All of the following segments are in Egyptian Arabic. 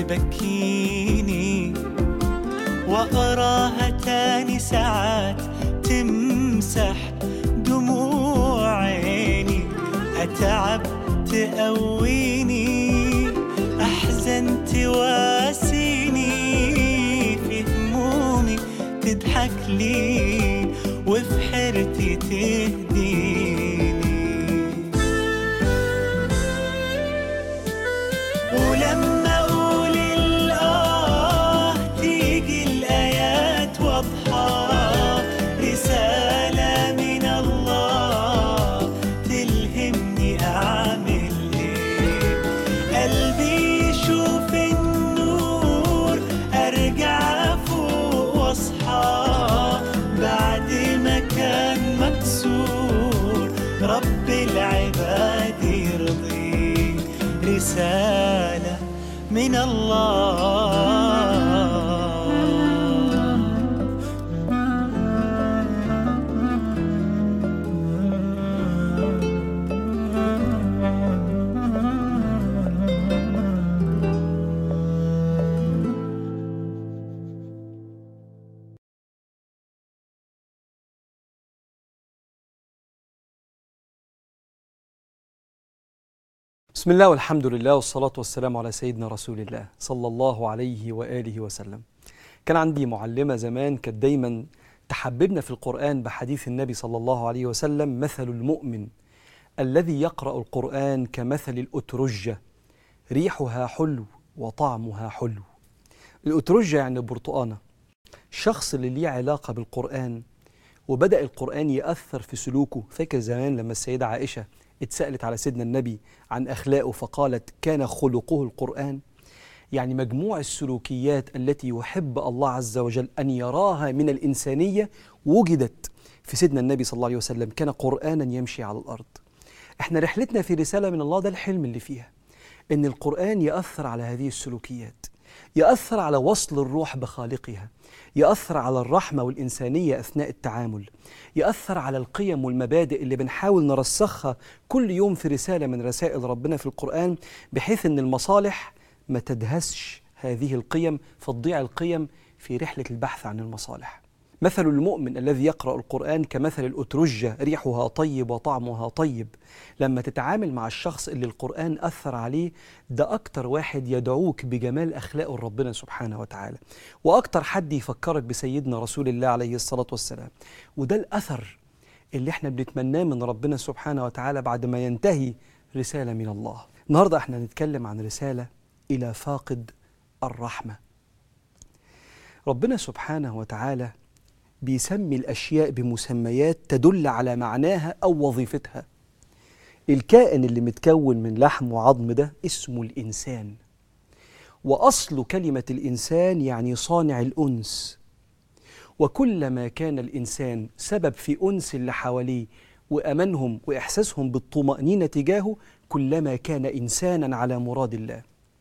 تبكيني وأراها تاني ساعات تمسح دموع عيني أتعب تقويني أحزن تواسيني في همومي تضحك لي وفي حيرتي تهديني ولما اقول الاه تيجي الايات واضحه رساله من الله تلهمني اعمل ايه قلبي يشوف النور ارجع فوق واصحى بعد ما كان مكسور رب العباد يرضيه رسالة من الله بسم الله والحمد لله والصلاة والسلام على سيدنا رسول الله صلى الله عليه وآله وسلم كان عندي معلمة زمان كانت دايما تحببنا في القرآن بحديث النبي صلى الله عليه وسلم مثل المؤمن الذي يقرأ القرآن كمثل الأترجة ريحها حلو وطعمها حلو الأترجة يعني البرتقانة الشخص اللي ليه علاقة بالقرآن وبدأ القرآن يأثر في سلوكه فاكر زمان لما السيدة عائشة اتسألت على سيدنا النبي عن أخلاقه فقالت كان خلقه القرآن يعني مجموع السلوكيات التي يحب الله عز وجل أن يراها من الإنسانية وجدت في سيدنا النبي صلى الله عليه وسلم كان قرآنا يمشي على الأرض احنا رحلتنا في رسالة من الله ده الحلم اللي فيها ان القرآن يأثر على هذه السلوكيات يأثر على وصل الروح بخالقها يأثر على الرحمة والإنسانية أثناء التعامل يأثر على القيم والمبادئ اللي بنحاول نرسخها كل يوم في رسالة من رسائل ربنا في القرآن بحيث أن المصالح ما تدهسش هذه القيم فتضيع القيم في رحلة البحث عن المصالح مثل المؤمن الذي يقرأ القرآن كمثل الأترجة ريحها طيب وطعمها طيب لما تتعامل مع الشخص اللي القرآن أثر عليه ده أكتر واحد يدعوك بجمال أخلاقه ربنا سبحانه وتعالى وأكتر حد يفكرك بسيدنا رسول الله عليه الصلاة والسلام وده الأثر اللي احنا بنتمناه من ربنا سبحانه وتعالى بعد ما ينتهي رسالة من الله النهاردة احنا نتكلم عن رسالة إلى فاقد الرحمة ربنا سبحانه وتعالى بيسمي الأشياء بمسميات تدل على معناها أو وظيفتها الكائن اللي متكون من لحم وعظم ده اسمه الإنسان وأصل كلمة الإنسان يعني صانع الأنس وكلما كان الإنسان سبب في أنس اللي حواليه وأمنهم وإحساسهم بالطمأنينة تجاهه كلما كان إنسانا على مراد الله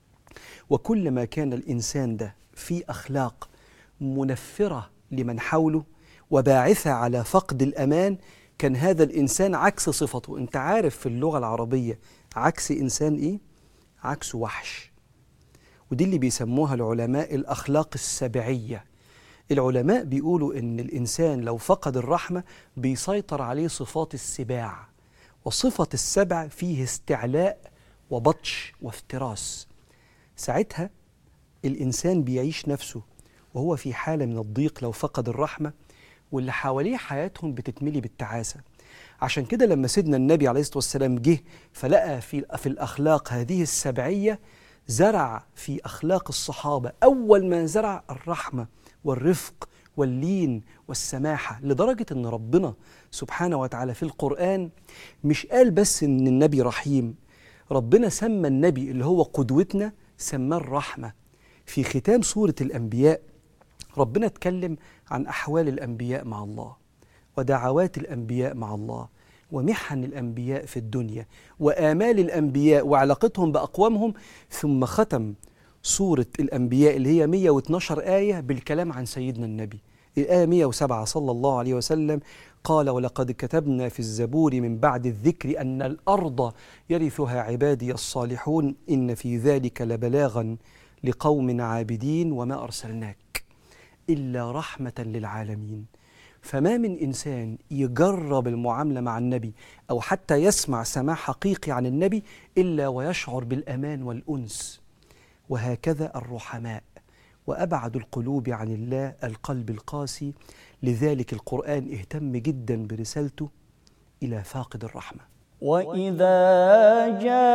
وكلما كان الإنسان ده في أخلاق منفرة لمن حوله وباعثة على فقد الأمان كان هذا الإنسان عكس صفته أنت عارف في اللغة العربية عكس إنسان إيه؟ عكس وحش ودي اللي بيسموها العلماء الأخلاق السبعية العلماء بيقولوا إن الإنسان لو فقد الرحمة بيسيطر عليه صفات السباع وصفة السبع فيه استعلاء وبطش وافتراس ساعتها الإنسان بيعيش نفسه وهو في حالة من الضيق لو فقد الرحمة واللي حواليه حياتهم بتتملي بالتعاسة عشان كده لما سيدنا النبي عليه الصلاة والسلام جه فلقى في, في الأخلاق هذه السبعية زرع في أخلاق الصحابة أول ما زرع الرحمة والرفق واللين والسماحة لدرجة أن ربنا سبحانه وتعالى في القرآن مش قال بس أن النبي رحيم ربنا سمى النبي اللي هو قدوتنا سماه الرحمة في ختام سورة الأنبياء ربنا اتكلم عن أحوال الأنبياء مع الله ودعوات الأنبياء مع الله ومحن الأنبياء في الدنيا وآمال الأنبياء وعلاقتهم بأقوامهم ثم ختم سورة الأنبياء اللي هي 112 آية بالكلام عن سيدنا النبي الآية 107 صلى الله عليه وسلم قال ولقد كتبنا في الزبور من بعد الذكر أن الأرض يرثها عبادي الصالحون إن في ذلك لبلاغا لقوم عابدين وما أرسلناك إلا رحمة للعالمين فما من إنسان يجرب المعاملة مع النبي أو حتى يسمع سماع حقيقي عن النبي إلا ويشعر بالأمان والأنس وهكذا الرحماء وأبعد القلوب عن الله القلب القاسي لذلك القرآن اهتم جدا برسالته إلى فاقد الرحمة وإذا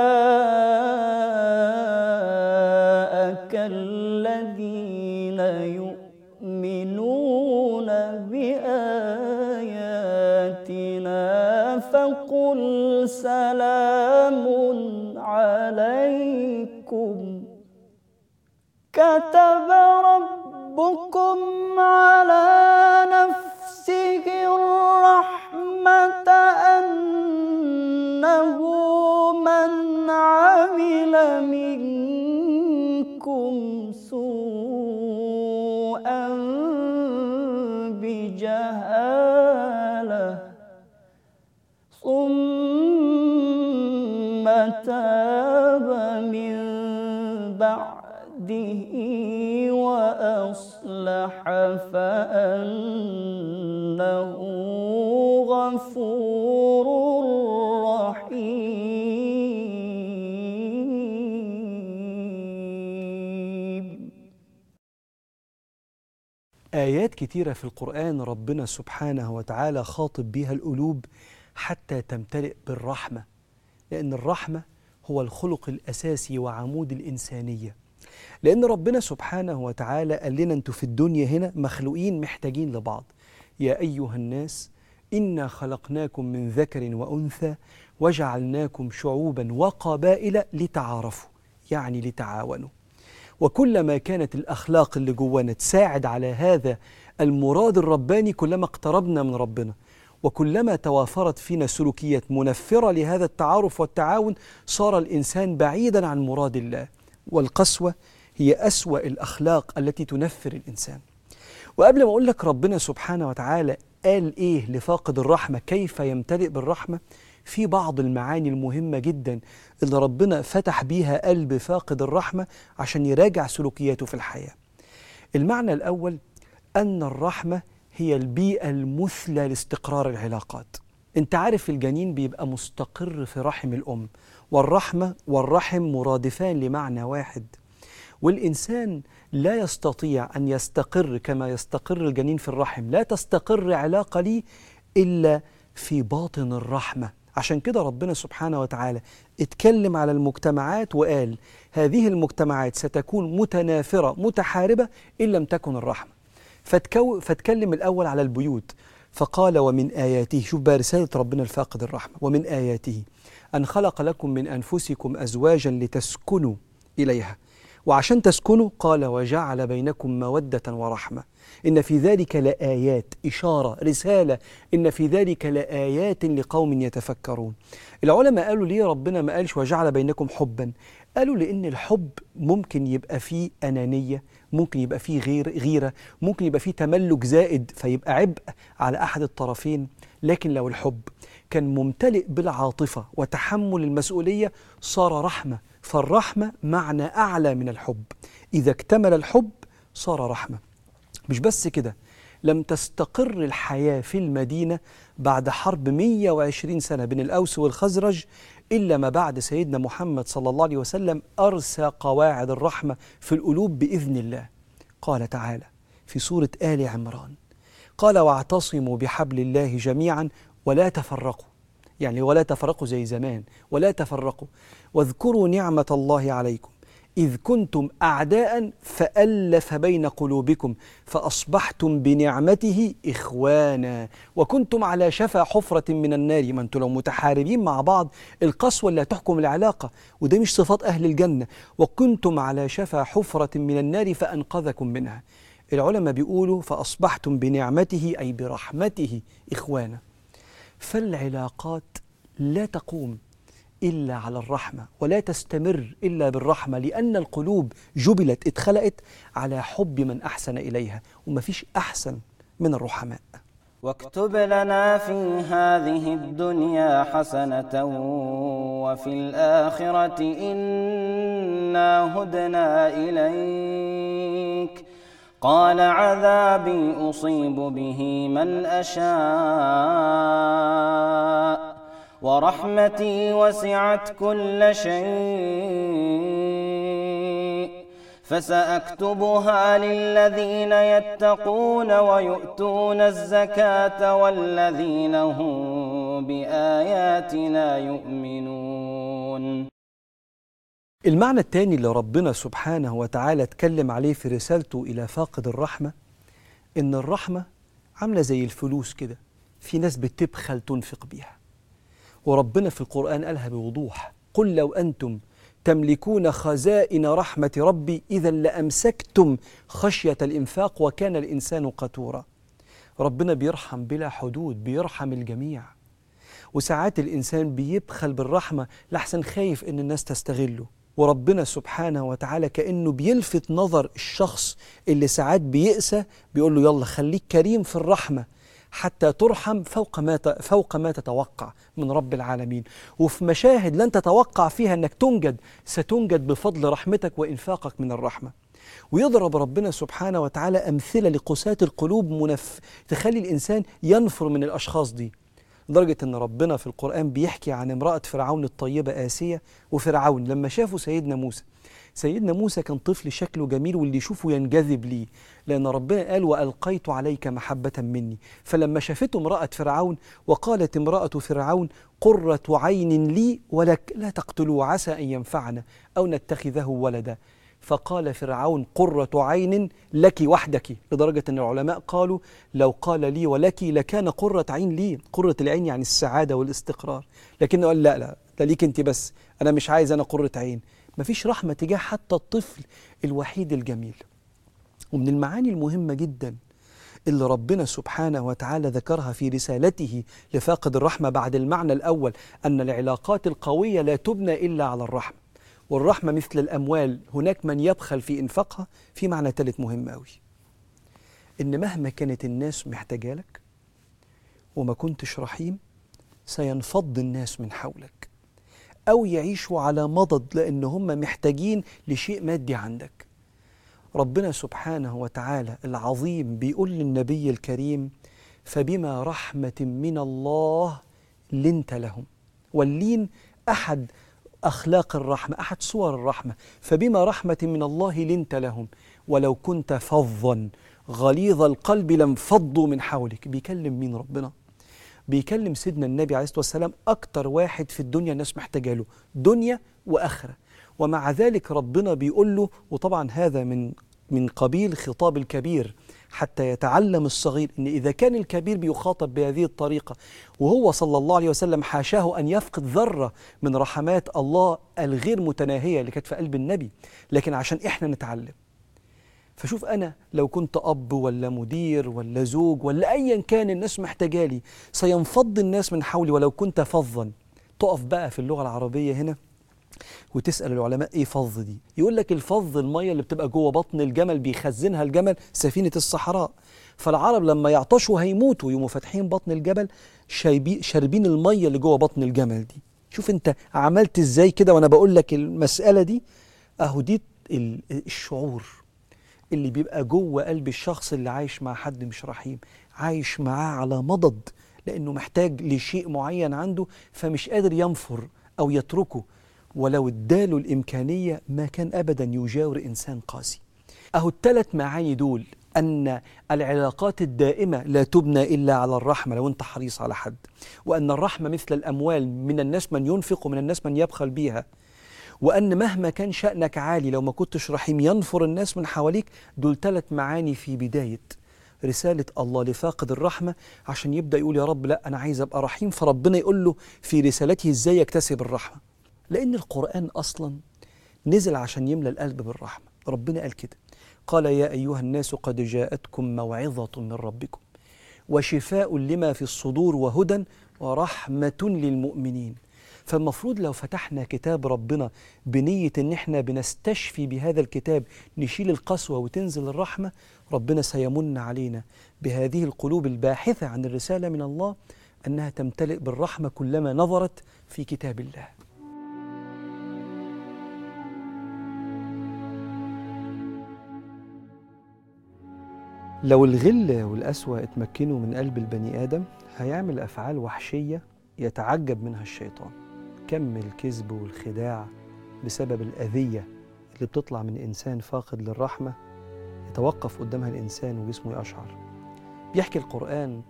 جاءك الذين يؤمنون بآياتنا فقل سلام عليكم كتب ربكم على نفسه الرحمة أنه من عمل منكم سوءا بجهالة ثم تاب من بعده وأصلح فأنه غفور رحيم آيات كتيرة في القرآن ربنا سبحانه وتعالى خاطب بها القلوب حتى تمتلئ بالرحمة لأن الرحمة هو الخلق الأساسي وعمود الإنسانية لأن ربنا سبحانه وتعالى قال لنا أنتوا في الدنيا هنا مخلوقين محتاجين لبعض يا أيها الناس إنا خلقناكم من ذكر وأنثى وجعلناكم شعوبا وقبائل لتعارفوا يعني لتعاونوا وكلما كانت الأخلاق اللي جوانا تساعد على هذا المراد الرباني كلما اقتربنا من ربنا وكلما توافرت فينا سلوكيات منفرة لهذا التعارف والتعاون صار الإنسان بعيدا عن مراد الله والقسوة هي أسوأ الأخلاق التي تنفر الإنسان وقبل ما أقول لك ربنا سبحانه وتعالى قال إيه لفاقد الرحمة كيف يمتلئ بالرحمة في بعض المعاني المهمة جدا اللي ربنا فتح بيها قلب فاقد الرحمة عشان يراجع سلوكياته في الحياة المعنى الأول أن الرحمة هي البيئة المثلى لاستقرار العلاقات انت عارف الجنين بيبقى مستقر في رحم الأم والرحمة والرحم مرادفان لمعنى واحد والإنسان لا يستطيع أن يستقر كما يستقر الجنين في الرحم لا تستقر علاقة لي إلا في باطن الرحمة عشان كده ربنا سبحانه وتعالى اتكلم على المجتمعات وقال هذه المجتمعات ستكون متنافرة متحاربة إن لم تكن الرحمة فتكو فاتكلم الأول على البيوت فقال ومن آياته شوف بقى رسالة ربنا الفاقد الرحمة ومن آياته أن خلق لكم من أنفسكم أزواجا لتسكنوا إليها وعشان تسكنوا قال وجعل بينكم مودة ورحمة إن في ذلك لآيات إشارة رسالة إن في ذلك لآيات لقوم يتفكرون العلماء قالوا ليه ربنا ما قالش وجعل بينكم حبا قالوا لأن الحب ممكن يبقى فيه أنانية ممكن يبقى فيه غير غيرة ممكن يبقى فيه تملك زائد فيبقى عبء على أحد الطرفين لكن لو الحب كان ممتلئ بالعاطفة وتحمل المسؤولية صار رحمة فالرحمة معنى أعلى من الحب إذا اكتمل الحب صار رحمة مش بس كده لم تستقر الحياة في المدينة بعد حرب 120 سنة بين الأوس والخزرج إلا ما بعد سيدنا محمد صلى الله عليه وسلم أرسى قواعد الرحمة في القلوب بإذن الله قال تعالى في سورة آل عمران قال واعتصموا بحبل الله جميعا ولا تفرقوا يعني ولا تفرقوا زي زمان ولا تفرقوا واذكروا نعمة الله عليكم إذ كنتم أعداء فألف بين قلوبكم فأصبحتم بنعمته إخوانا وكنتم على شفا حفرة من النار ما أنتم لو متحاربين مع بعض القسوة اللي هتحكم العلاقة وده مش صفات أهل الجنة وكنتم على شفا حفرة من النار فأنقذكم منها العلماء بيقولوا فأصبحتم بنعمته أي برحمته إخوانا فالعلاقات لا تقوم إلا على الرحمة ولا تستمر إلا بالرحمة لأن القلوب جبلت اتخلقت على حب من أحسن إليها ومفيش أحسن من الرحماء واكتب لنا في هذه الدنيا حسنة وفي الآخرة إنا هدنا إليك قال عذابي أصيب به من أشاء ورحمتي وسعت كل شيء فسأكتبها للذين يتقون ويؤتون الزكاة والذين هم بآياتنا يؤمنون المعنى الثاني اللي ربنا سبحانه وتعالى اتكلم عليه في رسالته إلى فاقد الرحمة إن الرحمة عاملة زي الفلوس كده في ناس بتبخل تنفق بيها وربنا في القرآن قالها بوضوح قل لو أنتم تملكون خزائن رحمة ربي إذا لأمسكتم خشية الإنفاق وكان الإنسان قتورا ربنا بيرحم بلا حدود بيرحم الجميع وساعات الإنسان بيبخل بالرحمة لحسن خايف إن الناس تستغله وربنا سبحانه وتعالى كأنه بيلفت نظر الشخص اللي ساعات بيأسى بيقول له يلا خليك كريم في الرحمة حتى ترحم فوق ما ت- فوق ما تتوقع من رب العالمين وفي مشاهد لن تتوقع فيها انك تنجد ستنجد بفضل رحمتك وانفاقك من الرحمه ويضرب ربنا سبحانه وتعالى امثله لقساة القلوب منف تخلي الانسان ينفر من الاشخاص دي لدرجة أن ربنا في القرآن بيحكي عن امرأة فرعون الطيبة آسية وفرعون لما شافوا سيدنا موسى سيدنا موسى كان طفل شكله جميل واللي يشوفه ينجذب ليه لأن ربنا قال وألقيت عليك محبة مني فلما شافته امرأة فرعون وقالت امرأة فرعون قرة عين لي ولك لا تقتلوا عسى أن ينفعنا أو نتخذه ولدا فقال فرعون قرة عين لك وحدك لدرجة أن العلماء قالوا لو قال لي ولك لكان قرة عين لي قرة العين يعني السعادة والاستقرار لكنه قال لا لا ده ليك أنت بس أنا مش عايز أنا قرة عين مفيش رحمة تجاه حتى الطفل الوحيد الجميل ومن المعاني المهمة جدا اللي ربنا سبحانه وتعالى ذكرها في رسالته لفاقد الرحمة بعد المعنى الأول أن العلاقات القوية لا تبنى إلا على الرحمة والرحمة مثل الأموال هناك من يبخل في إنفاقها في معنى ثالث مهم أوي إن مهما كانت الناس محتاجة لك وما كنتش رحيم سينفض الناس من حولك أو يعيشوا على مضض لأن هم محتاجين لشيء مادي عندك ربنا سبحانه وتعالى العظيم بيقول للنبي الكريم فبما رحمة من الله لنت لهم واللين أحد أخلاق الرحمة أحد صور الرحمة فبما رحمة من الله لنت لهم ولو كنت فظا غليظ القلب لانفضوا من حولك بيكلم مين ربنا بيكلم سيدنا النبي عليه الصلاة والسلام أكتر واحد في الدنيا الناس محتاجة له دنيا وآخرة ومع ذلك ربنا بيقول له وطبعا هذا من من قبيل خطاب الكبير حتى يتعلم الصغير ان اذا كان الكبير بيخاطب بهذه الطريقه وهو صلى الله عليه وسلم حاشاه ان يفقد ذره من رحمات الله الغير متناهيه اللي كانت في قلب النبي لكن عشان احنا نتعلم فشوف انا لو كنت اب ولا مدير ولا زوج ولا ايا كان الناس محتاجالي سينفض الناس من حولي ولو كنت فظا تقف بقى في اللغه العربيه هنا وتسال العلماء ايه فظ دي يقول لك الفظ الميه اللي بتبقى جوه بطن الجمل بيخزنها الجمل سفينه الصحراء فالعرب لما يعطشوا هيموتوا يقوموا فاتحين بطن الجبل شايبي- شاربين الميه اللي جوه بطن الجمل دي شوف انت عملت ازاي كده وانا بقول لك المساله دي اهو دي ال- الشعور اللي بيبقى جوه قلب الشخص اللي عايش مع حد مش رحيم عايش معاه على مضض لانه محتاج لشيء معين عنده فمش قادر ينفر او يتركه ولو اداله الامكانيه ما كان ابدا يجاور انسان قاسي اهو الثلاث معاني دول ان العلاقات الدائمه لا تبنى الا على الرحمه لو انت حريص على حد وان الرحمه مثل الاموال من الناس من ينفق ومن الناس من يبخل بيها وأن مهما كان شأنك عالي لو ما كنتش رحيم ينفر الناس من حواليك دول ثلاث معاني في بداية رسالة الله لفاقد الرحمة عشان يبدأ يقول يا رب لا أنا عايز أبقى رحيم فربنا يقول له في رسالته إزاي يكتسب الرحمة لأن القرآن أصلا نزل عشان يملى القلب بالرحمة ربنا قال كده قال يا أيها الناس قد جاءتكم موعظة من ربكم وشفاء لما في الصدور وهدى ورحمة للمؤمنين فالمفروض لو فتحنا كتاب ربنا بنية ان احنا بنستشفي بهذا الكتاب نشيل القسوة وتنزل الرحمة ربنا سيمن علينا بهذه القلوب الباحثة عن الرسالة من الله انها تمتلئ بالرحمة كلما نظرت في كتاب الله لو الغل والقسوة اتمكنوا من قلب البني آدم هيعمل أفعال وحشية يتعجب منها الشيطان كم الكذب والخداع بسبب الأذية اللي بتطلع من إنسان فاقد للرحمة يتوقف قدامها الإنسان وجسمه يقشعر بيحكي القرآن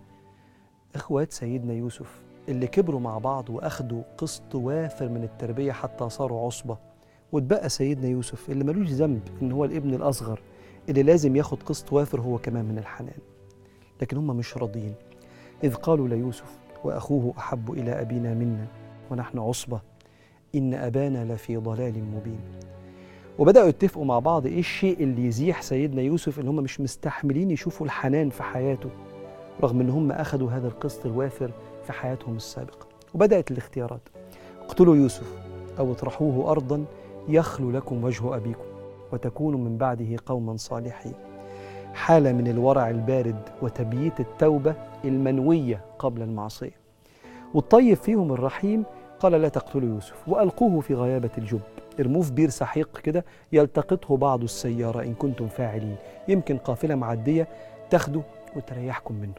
إخوات سيدنا يوسف اللي كبروا مع بعض وأخدوا قسط وافر من التربية حتى صاروا عصبة واتبقى سيدنا يوسف اللي ملوش ذنب إن هو الابن الأصغر اللي لازم ياخد قسط وافر هو كمان من الحنان لكن هم مش راضيين إذ قالوا ليوسف وأخوه أحب إلى أبينا منا ونحن عصبة إن أبانا لفي ضلال مبين وبدأوا يتفقوا مع بعض إيه الشيء اللي يزيح سيدنا يوسف إن هم مش مستحملين يشوفوا الحنان في حياته رغم إن هم أخذوا هذا القسط الوافر في حياتهم السابقة وبدأت الاختيارات اقتلوا يوسف أو اطرحوه أرضا يخلو لكم وجه أبيكم وتكونوا من بعده قوما صالحين حالة من الورع البارد وتبييت التوبة المنوية قبل المعصية والطيب فيهم الرحيم قال لا تقتلوا يوسف وألقوه في غيابة الجب ارموه في بير سحيق كده يلتقطه بعض السيارة إن كنتم فاعلين يمكن قافلة معدية تاخده وتريحكم منه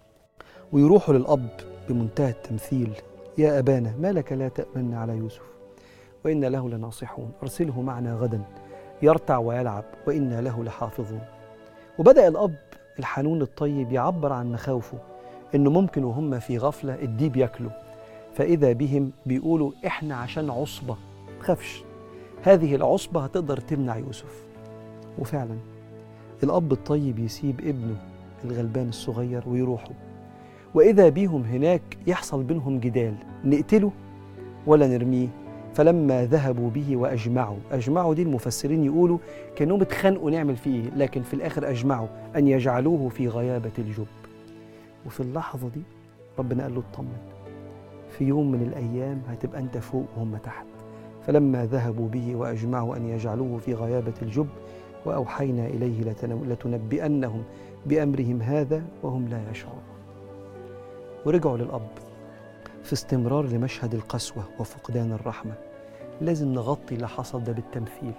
ويروحوا للأب بمنتهى التمثيل يا أبانا ما لك لا تأمن على يوسف وإنا له لناصحون أرسله معنا غدا يرتع ويلعب وإنا له لحافظون وبدأ الأب الحنون الطيب يعبر عن مخاوفه إنه ممكن وهم في غفلة الديب ياكله فإذا بهم بيقولوا إحنا عشان عصبة تخافش هذه العصبة هتقدر تمنع يوسف وفعلا الأب الطيب يسيب ابنه الغلبان الصغير ويروحوا وإذا بيهم هناك يحصل بينهم جدال نقتله ولا نرميه فلما ذهبوا به وأجمعوا أجمعوا دي المفسرين يقولوا كانوا اتخانقوا نعمل فيه إيه لكن في الآخر أجمعوا أن يجعلوه في غيابة الجب وفي اللحظة دي ربنا قال له اطمن في يوم من الأيام هتبقى أنت فوق وهم تحت فلما ذهبوا به وأجمعوا أن يجعلوه في غيابة الجب وأوحينا إليه لتنو- لتنبئنهم بأمرهم هذا وهم لا يشعرون ورجعوا للأب في استمرار لمشهد القسوة وفقدان الرحمة لازم نغطي اللي حصل ده بالتمثيل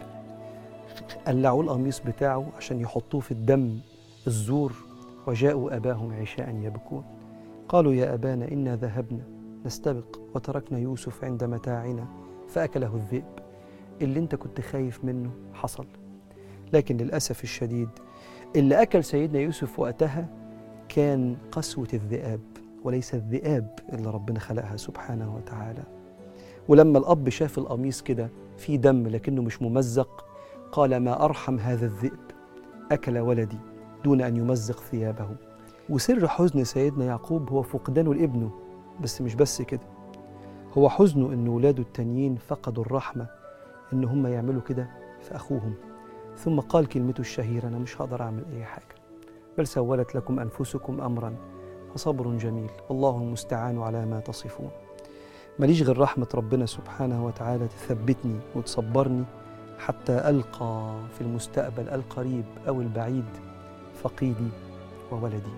قلعوا القميص بتاعه عشان يحطوه في الدم الزور وجاءوا أباهم عشاء يبكون قالوا يا أبانا إنا ذهبنا نستبق وتركنا يوسف عند متاعنا فأكله الذئب اللي انت كنت خايف منه حصل لكن للأسف الشديد اللي أكل سيدنا يوسف وقتها كان قسوة الذئاب وليس الذئاب اللي ربنا خلقها سبحانه وتعالى ولما الأب شاف القميص كده فيه دم لكنه مش ممزق قال ما أرحم هذا الذئب أكل ولدي دون أن يمزق ثيابه وسر حزن سيدنا يعقوب هو فقدانه لابنه بس مش بس كده هو حزنه ان ولاده التانيين فقدوا الرحمه ان هم يعملوا كده في اخوهم ثم قال كلمته الشهيره انا مش هقدر اعمل اي حاجه بل سولت لكم انفسكم امرا فصبر جميل والله المستعان على ما تصفون ماليش غير رحمه ربنا سبحانه وتعالى تثبتني وتصبرني حتى القى في المستقبل القريب او البعيد فقيدي وولدي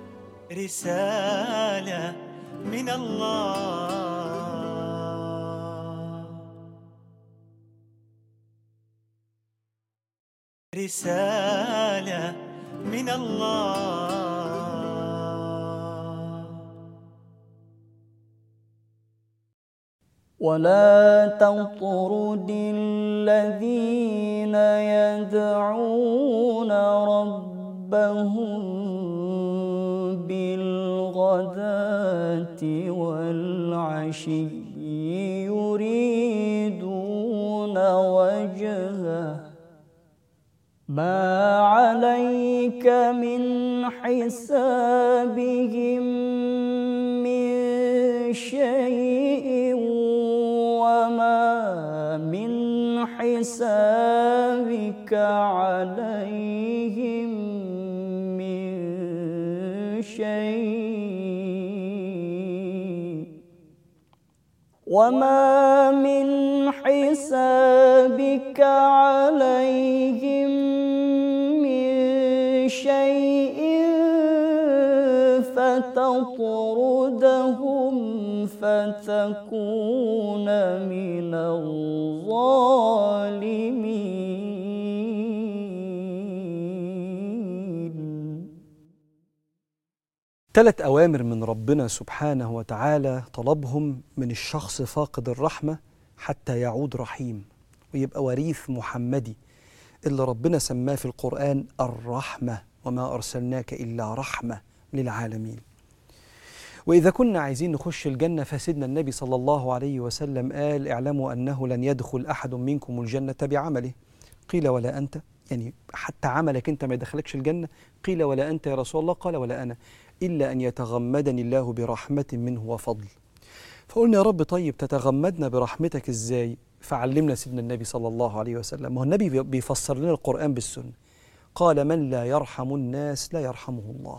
رسالة من الله رسالة من الله ولا تطرد الذين يدعون ربهم بالغداة والعشي يريدون وجهه ما عليك من حسابهم من شيء وما من حسابك عليهم من شيء وما من حسابك عليهم من شيء فتطردهم فتكون من الظالمين ثلاث أوامر من ربنا سبحانه وتعالى طلبهم من الشخص فاقد الرحمة حتى يعود رحيم ويبقى وريث محمدي اللي ربنا سماه في القرآن الرحمة وما أرسلناك إلا رحمة للعالمين وإذا كنا عايزين نخش الجنة فسيدنا النبي صلى الله عليه وسلم قال اعلموا أنه لن يدخل أحد منكم الجنة بعمله قيل ولا أنت يعني حتى عملك أنت ما يدخلكش الجنة قيل ولا أنت يا رسول الله قال ولا أنا إلا أن يتغمدني الله برحمة منه وفضل فقلنا يا رب طيب تتغمدنا برحمتك إزاي فعلمنا سيدنا النبي صلى الله عليه وسلم ما هو النبي بي- بيفسر لنا القرآن بالسنة قال من لا يرحم الناس لا يرحمه الله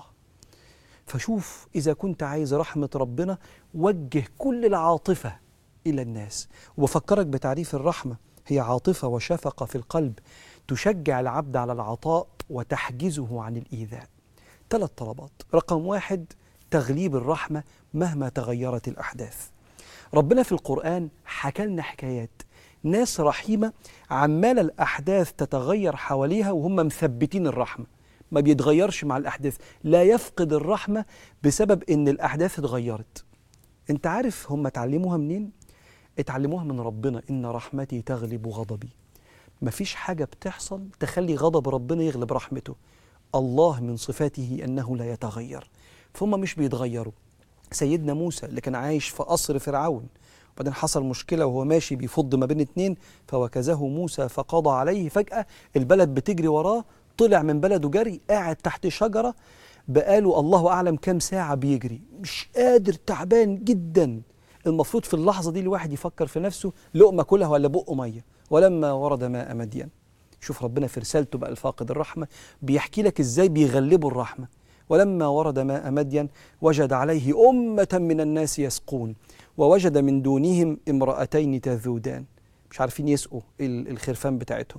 فشوف إذا كنت عايز رحمة ربنا وجه كل العاطفة إلى الناس وبفكرك بتعريف الرحمة هي عاطفة وشفقة في القلب تشجع العبد على العطاء وتحجزه عن الإيذاء ثلاث طلبات رقم واحد تغليب الرحمة مهما تغيرت الأحداث ربنا في القرآن حكى لنا حكايات ناس رحيمة عمال الأحداث تتغير حواليها وهم مثبتين الرحمة ما بيتغيرش مع الأحداث لا يفقد الرحمة بسبب إن الأحداث اتغيرت أنت عارف هم اتعلموها منين؟ اتعلموها من ربنا إن رحمتي تغلب غضبي مفيش حاجة بتحصل تخلي غضب ربنا يغلب رحمته الله من صفاته أنه لا يتغير فهم مش بيتغيروا سيدنا موسى اللي كان عايش في قصر فرعون وبعدين حصل مشكلة وهو ماشي بيفض ما بين اتنين فوكزه موسى فقضى عليه فجأة البلد بتجري وراه طلع من بلده جري قاعد تحت شجرة بقاله الله أعلم كام ساعة بيجري مش قادر تعبان جدا المفروض في اللحظة دي الواحد يفكر في نفسه لقمة كلها ولا بقه مية ولما ورد ماء مدين شوف ربنا في رسالته بقى الفاقد الرحمة بيحكي لك ازاي بيغلبوا الرحمة ولما ورد ماء مدين وجد عليه أمة من الناس يسقون ووجد من دونهم امرأتين تذودان مش عارفين يسقوا ال- الخرفان بتاعتهم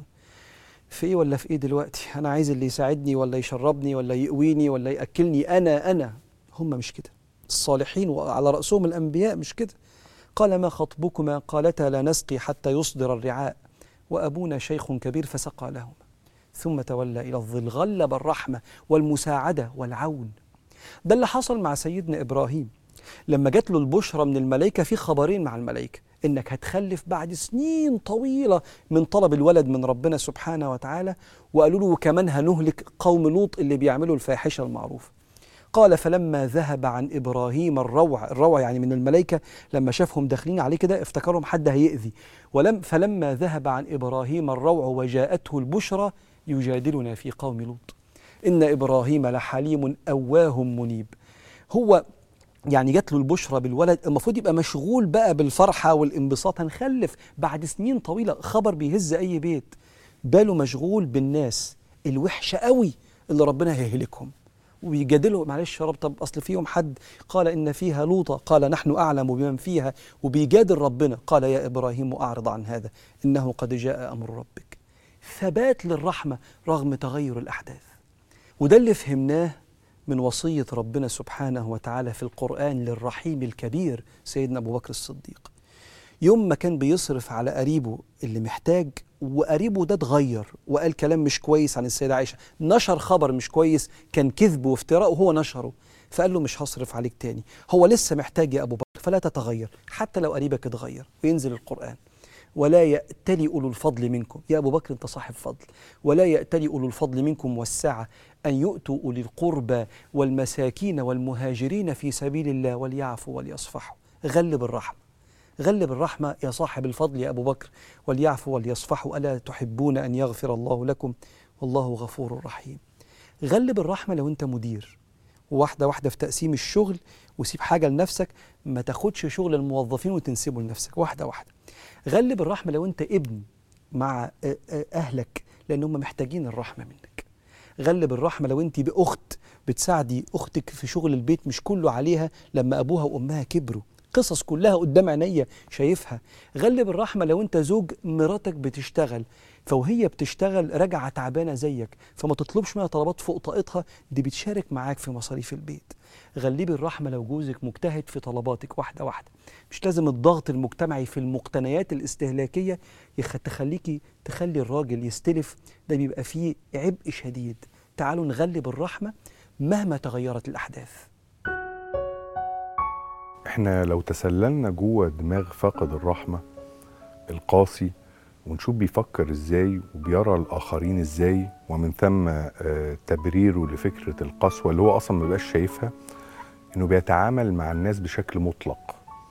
في ايه ولا في ايه دلوقتي انا عايز اللي يساعدني ولا يشربني ولا يقويني ولا ياكلني انا انا هم مش كده الصالحين وعلى راسهم الانبياء مش كده قال ما خطبكما قالتا لا نسقي حتى يصدر الرعاء وابونا شيخ كبير فسقى لهما ثم تولى الى الظل غلب الرحمه والمساعده والعون ده اللي حصل مع سيدنا ابراهيم لما جات له البشرى من الملائكه في خبرين مع الملائكه انك هتخلف بعد سنين طويله من طلب الولد من ربنا سبحانه وتعالى وقالوا له كمان هنهلك قوم لوط اللي بيعملوا الفاحشه المعروفه قال فلما ذهب عن ابراهيم الروع الروع يعني من الملائكه لما شافهم داخلين عليه كده افتكرهم حد هيأذي ولم فلما ذهب عن ابراهيم الروع وجاءته البشرى يجادلنا في قوم لوط ان ابراهيم لحليم اواه منيب هو يعني جات له البشرى بالولد المفروض يبقى مشغول بقى بالفرحه والانبساط هنخلف بعد سنين طويله خبر بيهز اي بيت باله مشغول بالناس الوحشه قوي اللي ربنا هيهلكهم وبيجادله معلش يا رب طب اصل فيهم حد قال ان فيها لوطا قال نحن اعلم بمن فيها وبيجادل ربنا قال يا ابراهيم اعرض عن هذا انه قد جاء امر ربك ثبات للرحمه رغم تغير الاحداث وده اللي فهمناه من وصيه ربنا سبحانه وتعالى في القران للرحيم الكبير سيدنا ابو بكر الصديق يوم ما كان بيصرف على قريبه اللي محتاج وقريبه ده اتغير وقال كلام مش كويس عن السيدة عائشة نشر خبر مش كويس كان كذب وافتراء وهو نشره فقال له مش هصرف عليك تاني هو لسه محتاج يا أبو بكر فلا تتغير حتى لو قريبك اتغير وينزل القرآن ولا يأتلي أولو الفضل منكم يا أبو بكر أنت صاحب فضل ولا يأتلي أولو الفضل منكم والسعة أن يؤتوا أولي القربى والمساكين والمهاجرين في سبيل الله وليعفوا وليصفحوا غلب الرحمة غلب الرحمة يا صاحب الفضل يا أبو بكر وليعفوا وليصفحوا ألا تحبون أن يغفر الله لكم والله غفور رحيم غلب الرحمة لو أنت مدير واحدة واحدة في تقسيم الشغل وسيب حاجة لنفسك ما تاخدش شغل الموظفين وتنسبه لنفسك واحدة واحدة غلب الرحمة لو أنت ابن مع آه، آه، أهلك لأن هم محتاجين الرحمة منك غلب الرحمة لو أنت بأخت بتساعدي أختك في شغل البيت مش كله عليها لما أبوها وأمها كبروا قصص كلها قدام عينيا شايفها غلب الرحمة لو أنت زوج مراتك بتشتغل فوهي بتشتغل راجعة تعبانة زيك فما تطلبش منها طلبات فوق طاقتها دي بتشارك معاك في مصاريف البيت غلبي الرحمة لو جوزك مجتهد في طلباتك واحدة واحدة مش لازم الضغط المجتمعي في المقتنيات الاستهلاكية يخ- تخليكي تخلي الراجل يستلف ده بيبقى فيه عبء شديد تعالوا نغلب الرحمة مهما تغيرت الأحداث احنا لو تسللنا جوه دماغ فاقد الرحمه القاسي ونشوف بيفكر ازاي وبيرى الاخرين ازاي ومن ثم آه، تبريره لفكره القسوه اللي هو اصلا ما بيبقاش شايفها انه بيتعامل مع الناس بشكل مطلق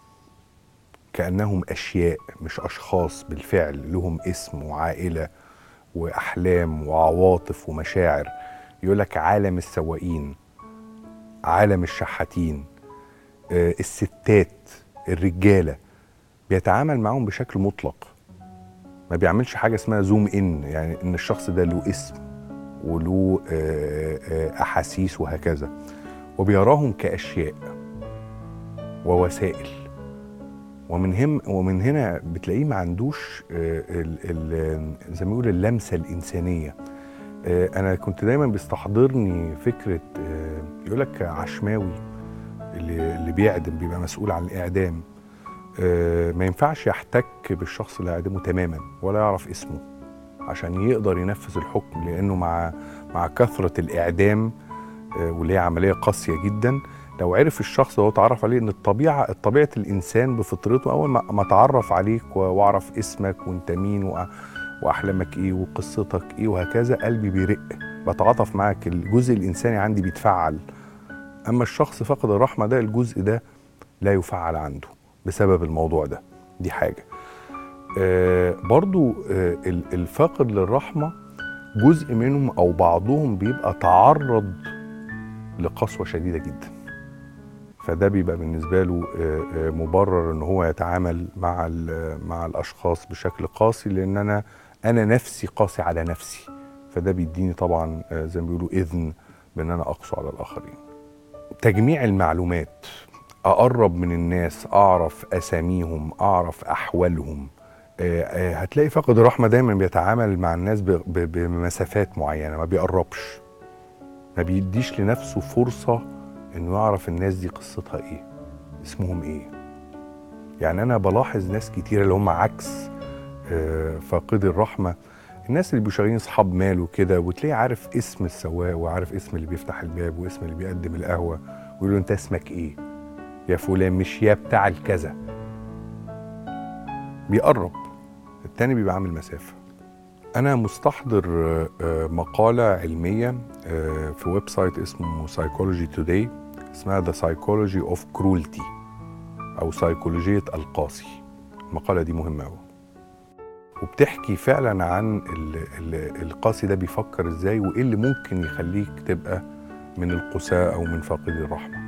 كانهم اشياء مش اشخاص بالفعل لهم اسم وعائله واحلام وعواطف ومشاعر يقول لك عالم السواقين عالم الشحاتين آه، الستات الرجاله بيتعامل معاهم بشكل مطلق ما بيعملش حاجه اسمها زوم ان يعني ان الشخص ده له اسم وله آه، آه، احاسيس وهكذا وبيراهم كاشياء ووسائل ومن هم ومن هنا بتلاقيه ما عندوش آه، ال- ال- زي ما بيقول اللمسه الانسانيه آه، انا كنت دايما بيستحضرني فكره آه، يقول لك عشماوي اللي اللي بيعدم بيبقى مسؤول عن الاعدام آه، ما ينفعش يحتك بالشخص اللي اعدمه تماما ولا يعرف اسمه عشان يقدر ينفذ الحكم لانه مع مع كثره الاعدام آه، واللي هي عمليه قاسيه جدا لو عرف الشخص وهو اتعرف عليه ان الطبيعه طبيعه الانسان بفطرته اول ما ما اتعرف عليك و- واعرف اسمك وانت مين وأ- واحلامك ايه وقصتك ايه وهكذا قلبي بيرق بتعاطف معاك الجزء الانساني عندي بيتفعل اما الشخص فقد الرحمه ده الجزء ده لا يفعل عنده بسبب الموضوع ده دي حاجه آه برضو آه ال- الفاقد للرحمه جزء منهم او بعضهم بيبقى تعرض لقسوه شديده جدا فده بيبقى بالنسبه له آه، آه، مبرر ان هو يتعامل مع ال- مع الاشخاص بشكل قاسي لان انا انا نفسي قاسي على نفسي فده بيديني طبعا آه، زي ما بيقولوا اذن بان انا اقسو على الاخرين تجميع المعلومات اقرب من الناس اعرف اساميهم اعرف احوالهم آه، آه، هتلاقي فاقد الرحمه دايما بيتعامل مع الناس ب- ب- بمسافات معينه ما بيقربش ما بيديش لنفسه فرصه انه يعرف الناس دي قصتها ايه اسمهم ايه يعني انا بلاحظ ناس كتير اللي هم عكس آه، فاقدي الرحمه الناس اللي بيبقوا شغالين اصحاب مال وكده وتلاقيه عارف اسم السواق وعارف اسم اللي بيفتح الباب واسم اللي بيقدم القهوه ويقول له انت اسمك ايه يا فلان مش يا بتاع الكذا بيقرب التاني بيبقى عامل مسافه انا مستحضر آه، آه، مقاله علميه آه، في ويب سايت اسمه سايكولوجي توداي اسمها ذا سايكولوجي اوف كرولتي او سيكولوجيه القاسي المقاله دي مهمه قوي وبتحكي فعلا عن ال ال القاسي ده بيفكر ازاي وايه اللي ممكن يخليك تبقى من القساة او من فاقدي الرحمه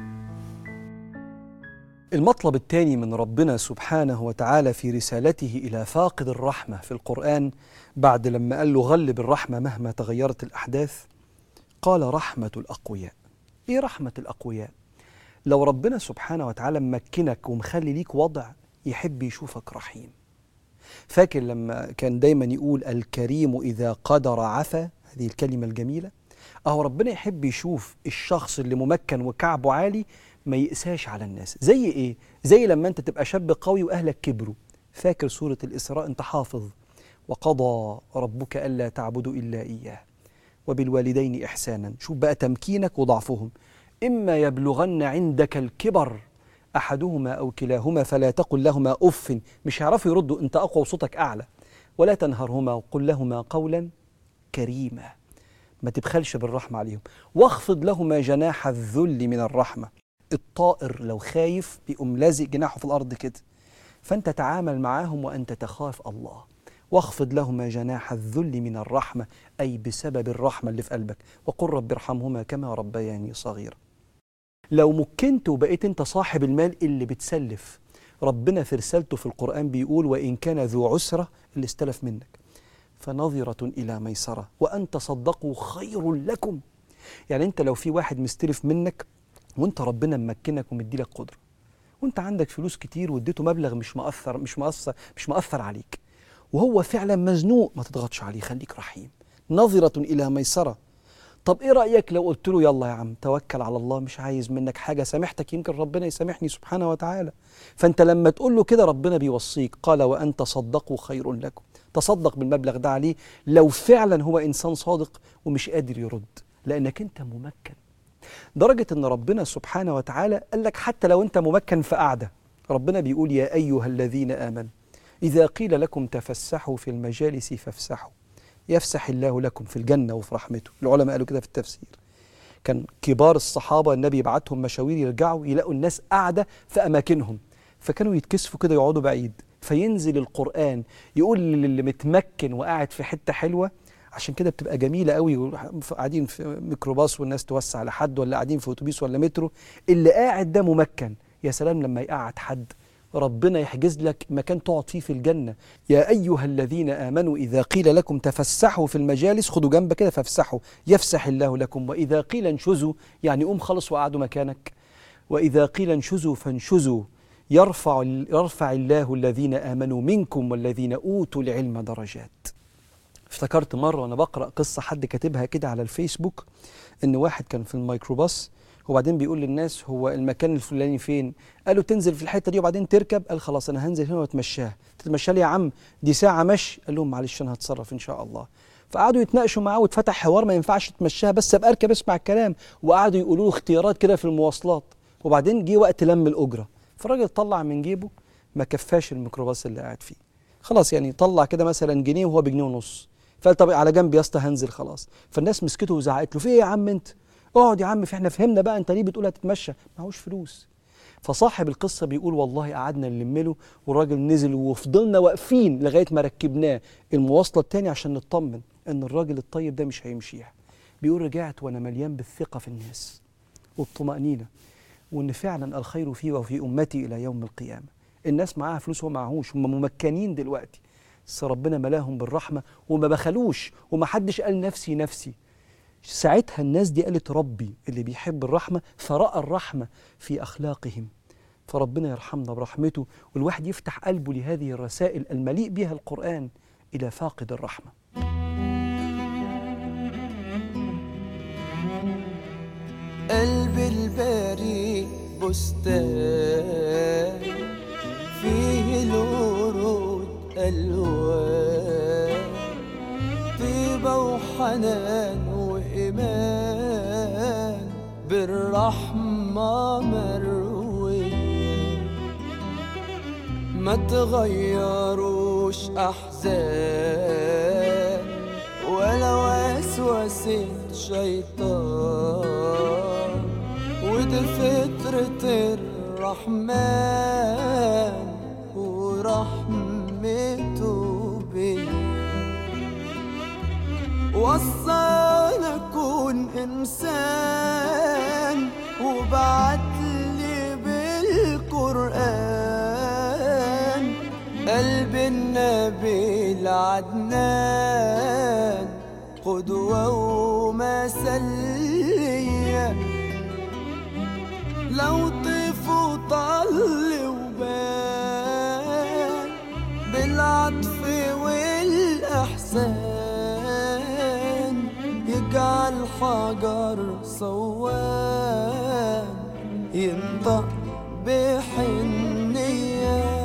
المطلب الثاني من ربنا سبحانه وتعالى في رسالته إلى فاقد الرحمة في القرآن بعد لما قال له غلب الرحمة مهما تغيرت الأحداث قال رحمة الأقوياء إيه رحمة الأقوياء؟ لو ربنا سبحانه وتعالى مكنك ومخلي ليك وضع يحب يشوفك رحيم فاكر لما كان دايما يقول الكريم إذا قدر عفا هذه الكلمة الجميلة أهو ربنا يحب يشوف الشخص اللي ممكن وكعبه عالي ما يقساش على الناس زي إيه؟ زي لما أنت تبقى شاب قوي وأهلك كبروا فاكر سورة الإسراء أنت حافظ وقضى ربك ألا تعبدوا إلا إياه وبالوالدين إحسانا شوف بقى تمكينك وضعفهم إما يبلغن عندك الكبر أحدهما أو كلاهما فلا تقل لهما أف مش هيعرفوا يردوا أنت أقوى وصوتك أعلى ولا تنهرهما وقل لهما قولا كريما ما تبخلش بالرحمة عليهم واخفض لهما جناح الذل من الرحمة الطائر لو خايف بيقوم لازق جناحه في الأرض كده فأنت تعامل معاهم وأنت تخاف الله واخفض لهما جناح الذل من الرحمة أي بسبب الرحمة اللي في قلبك وقل رب ارحمهما كما ربياني صغيرا لو مكنت وبقيت انت صاحب المال اللي بتسلف ربنا في رسالته في القرآن بيقول وإن كان ذو عسرة اللي استلف منك فنظرة إلى ميسرة وأن تصدقوا خير لكم يعني أنت لو في واحد مستلف منك وأنت ربنا ممكنك ومديلك قدرة وأنت عندك فلوس كتير واديته مبلغ مش مؤثر مش مؤثر مش مؤثر عليك وهو فعلا مزنوق ما تضغطش عليه خليك رحيم نظرة إلى ميسرة طب ايه رأيك لو قلت له يلا يا عم توكل على الله مش عايز منك حاجة سامحتك يمكن ربنا يسامحني سبحانه وتعالى فانت لما تقول له كده ربنا بيوصيك قال وأن تصدقوا خير لكم تصدق بالمبلغ ده عليه لو فعلا هو إنسان صادق ومش قادر يرد لأنك أنت ممكن درجة ان ربنا سبحانه وتعالى قال لك حتى لو انت ممكن في قعدة ربنا بيقول يا ايها الذين امنوا اذا قيل لكم تفسحوا في المجالس فافسحوا يفسح الله لكم في الجنة وفي رحمته العلماء قالوا كده في التفسير كان كبار الصحابة النبي يبعتهم مشاوير يرجعوا يلاقوا الناس قاعدة في أماكنهم فكانوا يتكسفوا كده يقعدوا بعيد فينزل القرآن يقول للي متمكن وقاعد في حتة حلوة عشان كده بتبقى جميلة قوي قاعدين في ميكروباص والناس توسع لحد ولا قاعدين في أتوبيس ولا مترو اللي قاعد ده ممكن يا سلام لما يقعد حد ربنا يحجز لك مكان تقعد فيه في الجنة يا أيها الذين آمنوا إذا قيل لكم تفسحوا في المجالس خدوا جنب كده فافسحوا يفسح الله لكم وإذا قيل انشزوا يعني قوم خلص وقعدوا مكانك وإذا قيل انشزوا فانشزوا يرفع, يرفع الله الذين آمنوا منكم والذين أوتوا العلم درجات افتكرت مرة وأنا بقرأ قصة حد كاتبها كده على الفيسبوك إن واحد كان في الميكروباص وبعدين بيقول للناس هو المكان الفلاني فين قالوا تنزل في الحته دي وبعدين تركب قال خلاص انا هنزل هنا واتمشاها تتمشى لي يا عم دي ساعه مشي قال لهم معلش انا هتصرف ان شاء الله فقعدوا يتناقشوا معاه واتفتح حوار ما ينفعش تمشيها بس ابقى اركب اسمع الكلام وقعدوا يقولوا له اختيارات كده في المواصلات وبعدين جه وقت لم الاجره فالراجل طلع من جيبه ما كفاش الميكروباص اللي قاعد فيه خلاص يعني طلع كده مثلا جنيه وهو بجنيه ونص فقال طب على جنب يا اسطى هنزل خلاص فالناس مسكته وزعقت له في ايه يا عم انت اقعد يا عم في احنا فهمنا بقى انت ليه بتقول هتتمشى معهوش فلوس فصاحب القصه بيقول والله قعدنا نلم له والراجل نزل وفضلنا واقفين لغايه ما ركبناه المواصله التاني عشان نطمن ان الراجل الطيب ده مش هيمشيها بيقول رجعت وانا مليان بالثقه في الناس والطمانينه وان فعلا الخير فيه وفي امتي الى يوم القيامه الناس معاها فلوس وما معهوش هم ممكنين دلوقتي بس ربنا ملاهم بالرحمه وما بخلوش وما حدش قال نفسي نفسي ساعتها الناس دي قالت ربي اللي بيحب الرحمة فرأى الرحمة في أخلاقهم فربنا يرحمنا برحمته والواحد يفتح قلبه لهذه الرسائل المليء بها القرآن إلى فاقد الرحمة قلب البريء بستان فيه الورود ألوان طيبة وحنان وإيمان بالرحمة مروية ما تغيروش أحزان ولا وسوسة شيطان ودي فطرة الرحمن ورحمته بيا وصانا كون إنسان وبعتلي بالقرآن قلب النبي العدنان قدوة ومثل ليا لو طيف وطل وبان بالعطف والإحسان يجعل حجر صوان ينطق بحنيه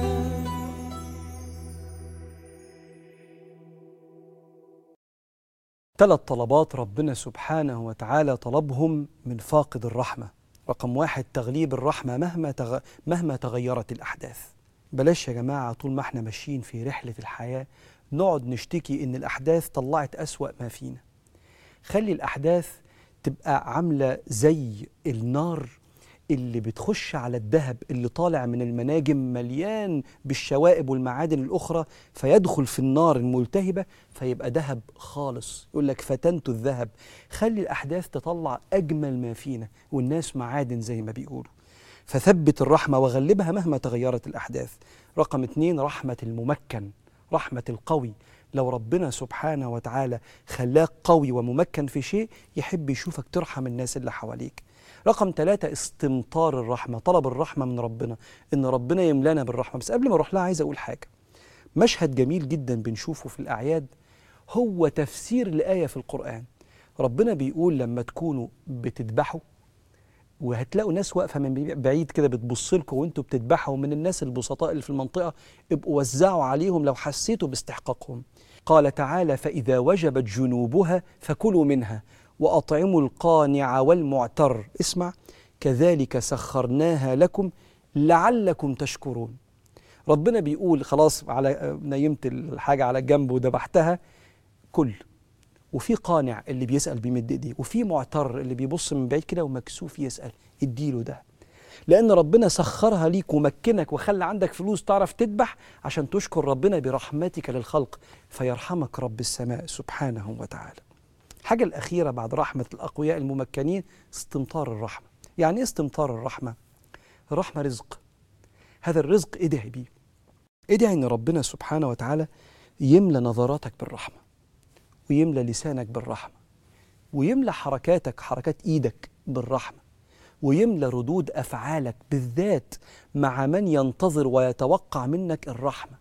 ثلاث طلبات ربنا سبحانه وتعالى طلبهم من فاقد الرحمة رقم واحد تغليب الرحمة مهما تغ... مهما تغيرت الأحداث بلاش يا جماعة طول ما احنا ماشيين في رحلة الحياة نقعد نشتكي إن الأحداث طلعت أسوأ ما فينا خلي الأحداث تبقى عاملة زي النار اللي بتخش على الذهب اللي طالع من المناجم مليان بالشوائب والمعادن الأخرى فيدخل في النار الملتهبة فيبقى ذهب خالص يقول لك فتنت الذهب خلي الأحداث تطلع أجمل ما فينا والناس معادن زي ما بيقولوا فثبت الرحمة وغلبها مهما تغيرت الأحداث رقم اتنين رحمة الممكن رحمة القوي لو ربنا سبحانه وتعالى خلاك قوي وممكن في شيء يحب يشوفك ترحم الناس اللي حواليك رقم ثلاثة استمطار الرحمة طلب الرحمة من ربنا إن ربنا يملانا بالرحمة بس قبل ما أروح لها عايز أقول حاجة مشهد جميل جدا بنشوفه في الأعياد هو تفسير لآية في القرآن ربنا بيقول لما تكونوا بتذبحوا وهتلاقوا ناس واقفه من بعيد كده بتبص لكم وانتوا بتذبحوا من الناس البسطاء اللي في المنطقه ابقوا وزعوا عليهم لو حسيتوا باستحقاقهم قال تعالى فاذا وجبت جنوبها فكلوا منها وأطعموا القانع والمعتر اسمع كذلك سخرناها لكم لعلكم تشكرون ربنا بيقول خلاص على نيمت الحاجة على الجنب وذبحتها كل وفي قانع اللي بيسأل بيمد ايديه وفي معتر اللي بيبص من بعيد كده ومكسوف يسأل اديله ده لأن ربنا سخرها ليك ومكنك وخلى عندك فلوس تعرف تذبح عشان تشكر ربنا برحمتك للخلق فيرحمك رب السماء سبحانه وتعالى الحاجة الأخيرة بعد رحمة الأقوياء الممكنين استمطار الرحمة يعني إيه استمطار الرحمة؟ الرحمة رزق هذا الرزق ادعي بيه ادعي ان ربنا سبحانه وتعالى يملى نظراتك بالرحمه ويملى لسانك بالرحمه ويملى حركاتك حركات ايدك بالرحمه ويملى ردود افعالك بالذات مع من ينتظر ويتوقع منك الرحمه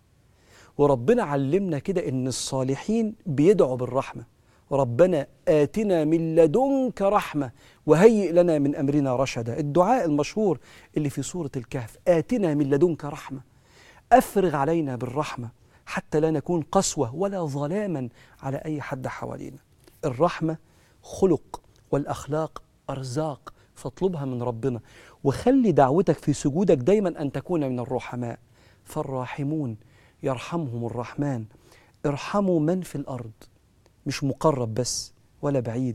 وربنا علمنا كده ان الصالحين بيدعوا بالرحمه ربنا آتنا من لدنك رحمة وهيئ لنا من أمرنا رشدا الدعاء المشهور اللي في سورة الكهف آتنا من لدنك رحمة أفرغ علينا بالرحمة حتى لا نكون قسوة ولا ظلاما على أي حد حوالينا الرحمة خلق والأخلاق أرزاق فاطلبها من ربنا وخلي دعوتك في سجودك دايما أن تكون من الرحماء فالراحمون يرحمهم الرحمن ارحموا من في الأرض مش مقرب بس ولا بعيد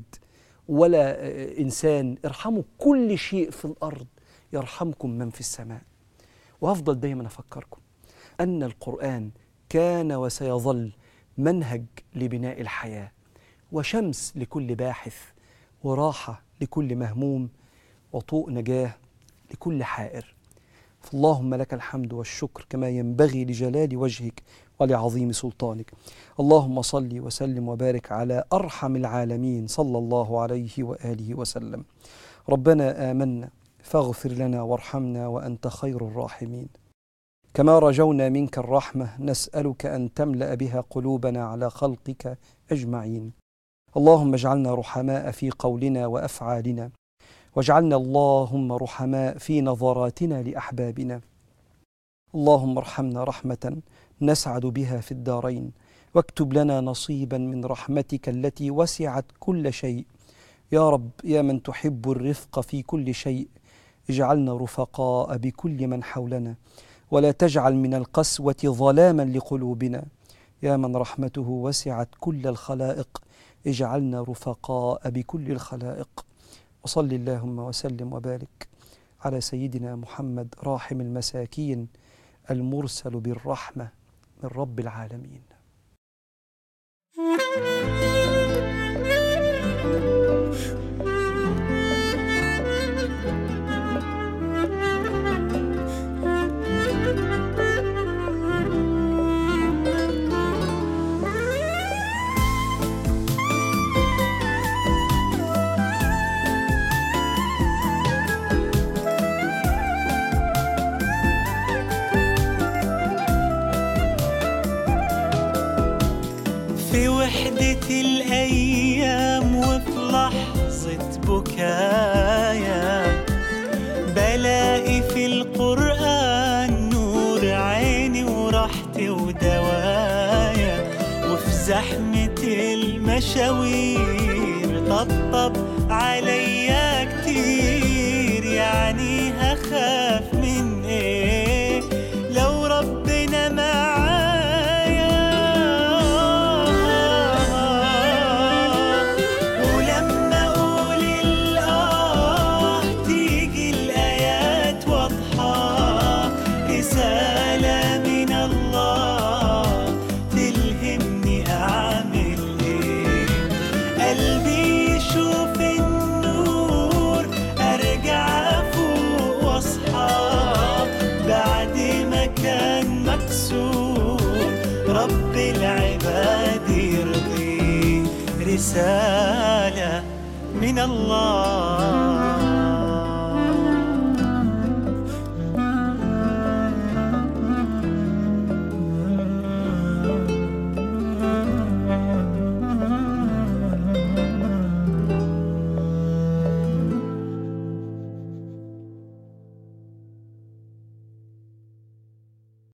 ولا آه، إنسان ارحموا كل شيء في الأرض يرحمكم من في السماء وأفضل دايما أفكركم أن القرآن كان وسيظل منهج لبناء الحياة وشمس لكل باحث وراحة لكل مهموم وطوء نجاة لكل حائر فاللهم لك الحمد والشكر كما ينبغي لجلال وجهك ولعظيم سلطانك اللهم صل وسلم وبارك على ارحم العالمين صلى الله عليه واله وسلم ربنا امنا فاغفر لنا وارحمنا وانت خير الراحمين كما رجونا منك الرحمه نسالك ان تملا بها قلوبنا على خلقك اجمعين اللهم اجعلنا رحماء في قولنا وافعالنا واجعلنا اللهم رحماء في نظراتنا لاحبابنا اللهم ارحمنا رحمه نسعد بها في الدارين واكتب لنا نصيبا من رحمتك التي وسعت كل شيء يا رب يا من تحب الرفق في كل شيء اجعلنا رفقاء بكل من حولنا ولا تجعل من القسوه ظلاما لقلوبنا يا من رحمته وسعت كل الخلائق اجعلنا رفقاء بكل الخلائق وصل اللهم وسلم وبارك على سيدنا محمد راحم المساكين المرسل بالرحمه من رب العالمين في وحدة الأيام وفي لحظة بكايا بلاقي في القرآن نور عيني وراحتي ودوايا وفي زحمة المشاوير طبطب عليا كتير يعني هخاف من ايه لو ربنا معايا ولما اقول الاه تيجي الايات واضحه رساله من الله تلهمني اعمل ايه قلبي يشوف النور ارجع فوق واصحى بعد ما كان مكسور رب العباد يرضي رسالة من الله